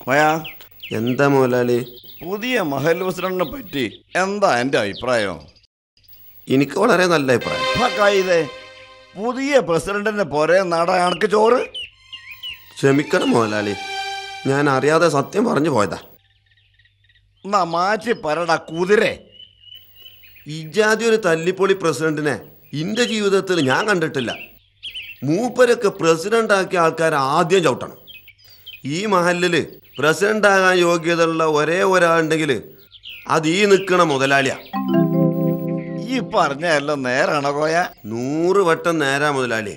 മയാ എന്താ മുതലാളി പുതിയ മഹൽ പ്രസിഡന്റിനെ പറ്റി എന്താ എൻ്റെ അഭിപ്രായം എനിക്ക് വളരെ നല്ല അഭിപ്രായം കായിതേ പുതിയ പ്രസിഡന്റിന്റെ പോരെ നാടാ അണക്ക് ചോറ് ക്ഷമിക്കണം മുതലാളി ഞാൻ അറിയാതെ സത്യം പറഞ്ഞു പോയതാ എന്നാ മാറ്റി പറടാ കുതിരെ ഇജാതി ഒരു തല്ലിപ്പൊളി പ്രസിഡന്റിനെ എൻ്റെ ജീവിതത്തിൽ ഞാൻ കണ്ടിട്ടില്ല മൂപ്പരൊക്കെ പ്രസിഡന്റ് ആക്കിയ ആൾക്കാർ ആദ്യം ചവിട്ടണം ഈ മഹലിൽ പ്രസിഡന്റ് ആകാൻ യോഗ്യതയുള്ള ഒരേ ഒരാളുണ്ടെങ്കിൽ അത് ഈ നിൽക്കണ മുതലാളിയാ ഈ പറഞ്ഞ എല്ലാം നേരാണോ കോയ നൂറ് വട്ടം നേരാ മുതലാളി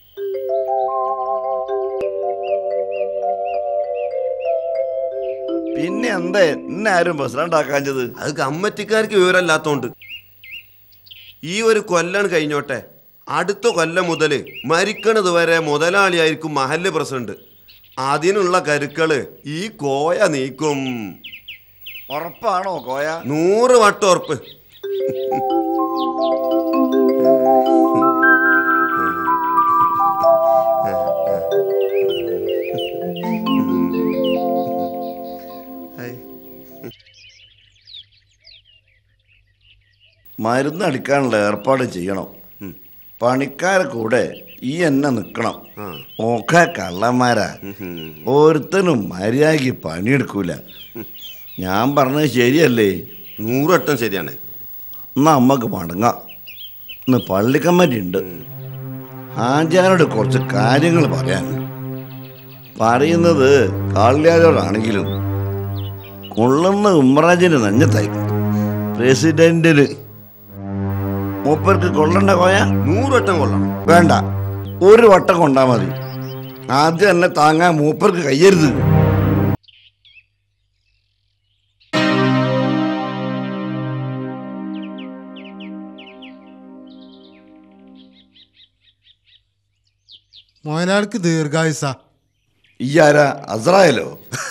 പിന്നെ എന്തേ ഇന്നെ ആരും പ്രസിഡന്റ് ആക്കാഞ്ഞത് അത് കമ്മറ്റിക്കാർക്ക് വിവരമില്ലാത്തോണ്ട് ഈ ഒരു കൊല്ലം കഴിഞ്ഞോട്ടെ അടുത്ത കൊല്ലം മുതൽ മരിക്കണത് വരെ മുതലാളിയായിരിക്കും മഹല്ല് പ്രസിഡന്റ് അതിനുള്ള കരുക്കള് ഈ കോയ നീക്കും ഉറപ്പാണോ കോയ നൂറ് വട്ടം ഉറപ്പ് മരുന്ന് അടിക്കാനുള്ള ഏർപ്പാട് ചെയ്യണം പണിക്കാരെ കൂടെ ഈ എന്നെ നിൽക്കണം ആ. ഒക്കെ കള്ളന്മാരാ ഒരുത്തനും മര്യാദയ്ക്ക് പണിയെടുക്കൂല ഞാൻ പറഞ്ഞത് ശരിയല്ലേ നൂറ് വട്ടം ശരിയാണ് എന്നാ അമ്മക്ക് മടങ്ങാം ഇന്ന് പള്ളിക്കമ്മറ്റി ഉണ്ട് ആചാരോട് കുറച്ച് കാര്യങ്ങൾ പറയാനുണ്ട് പറയുന്നത് കാളിയാരോടാണെങ്കിലും കൊള്ളുന്ന ഉമ്രാജിന് നെഞ്ഞത്തായി പ്രസിഡന്റിന് മൂപ്പർക്ക് കൊള്ളണ്ട പോയ നൂറ് വട്ടം കൊള്ളണം വേണ്ട ഒരു വട്ടം കൊണ്ടാ മതി ആദ്യം എന്നെ താങ്ങാൻ മൂപ്പർക്ക് കയ്യരുത് മുതലാളിക്ക് ദീർഘായുസ ഈ ആരാ അസ്രായലോ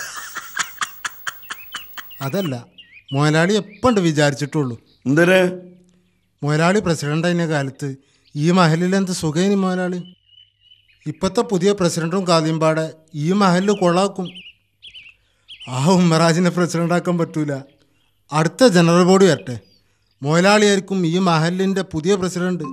അതല്ല മുതലാളി എപ്പണ്ട് വിചാരിച്ചിട്ടുള്ളൂ എന്തിന് മുതലാളി പ്രസിഡന്റ് ആയിരുന്ന കാലത്ത് ഈ മഹലിൽ എന്ത് സുഖേനി മുതലാളി ഇപ്പോഴത്തെ പുതിയ പ്രസിഡന്റും കാദ്യമ്പാടെ ഈ മഹലിൽ കൊള്ളാക്കും ആ ഉമ്മറാജിനെ പ്രസിഡന്റ് ആക്കാൻ പറ്റൂല അടുത്ത ജനറൽ ബോഡി വരട്ടെ മുതലാളിയായിരിക്കും ഈ മഹലിൻ്റെ പുതിയ പ്രസിഡന്റ്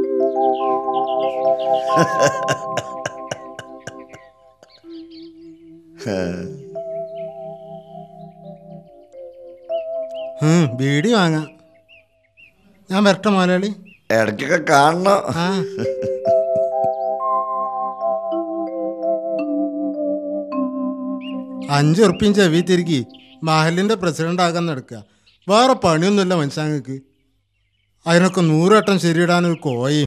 ഉം, ബീഡി വാങ്ങാം ഞാൻ വരട്ടെ മുതലാളി ഇടയ്ക്കൊക്കെ കാണണം ആ അഞ്ച് ഉറുപ്പിയും ചെവി തിരികി മഹലിൻ്റെ പ്രസിഡന്റ് ആകാൻ നടക്കുക വേറെ പണിയൊന്നുമില്ല മനുഷ്യങ്ങൾക്ക് അതിനൊക്കെ നൂറ് വട്ടം ശരിയിടാൻ ഒരു കോയി